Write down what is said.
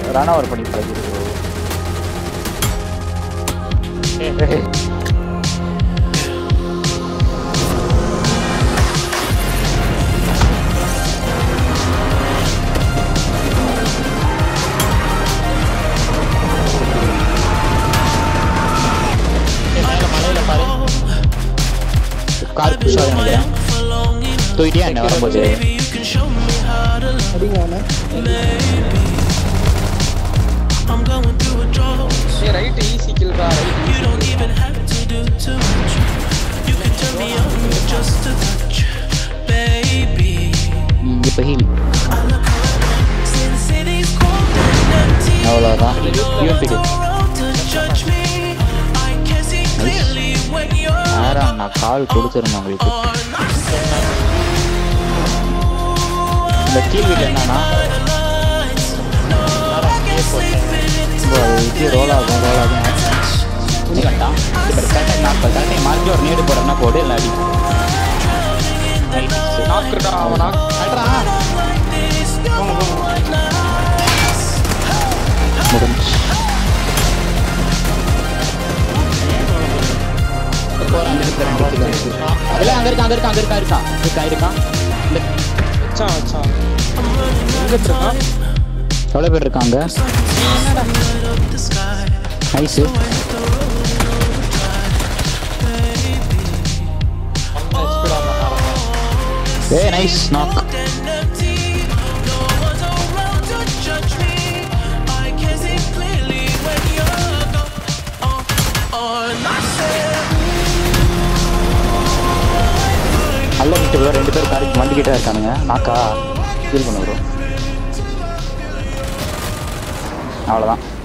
run over பண்ணி பழகிருக்கு மலையில பாரு கார் புஷ் ஆகுது நினைக்கிறேன் தூக்கிட்டே என்ன வரும்போது அடிங்க அவனை ஏய் ரைட் ஈஸி கில்ரா ரைட் இப்போ ஹீல் அவ்வளோதான் யூபிடி நேரம் நான் கால் கொடுத்துருந்தேன் உங்களுக்கு இந்த கீழ் வீட்டில் என்னன்னா இப்போ இது ரோல் ஆகும் ரோல் ஆகும் இது வேண்டாம் இப்போ கரெக்டாக நான் இப்போ கரெக்டாக மார்க்கி ஒரு நீடு போடுறேன்னா போடு இல்லை அடி நாக் இருக்கா அவன் நாக் அட்ரா முடிஞ்சு அதெல்லாம் அங்கே இருக்கான் அங்கே இருக்கான் அங்கே இருக்கான் இருக்கான் இருக்கான் இருக்கான் இந்த வச்சான் வச்சான் எங்கிட்டு இருக்கான் எவ்வளோ பேர் இருக்காங்க நைஸு எக்ஸ்பீடா பண்ணாரன் ஏ நைஸ் நாக் நல்ல கிட்ட bro, ரெண்டு பேர் காருக்கு வண்டி கிட்ட இருக்கானுங்க நாக்கா ஃபீல் பண்ண ப்ரோ அவ்வளோதான்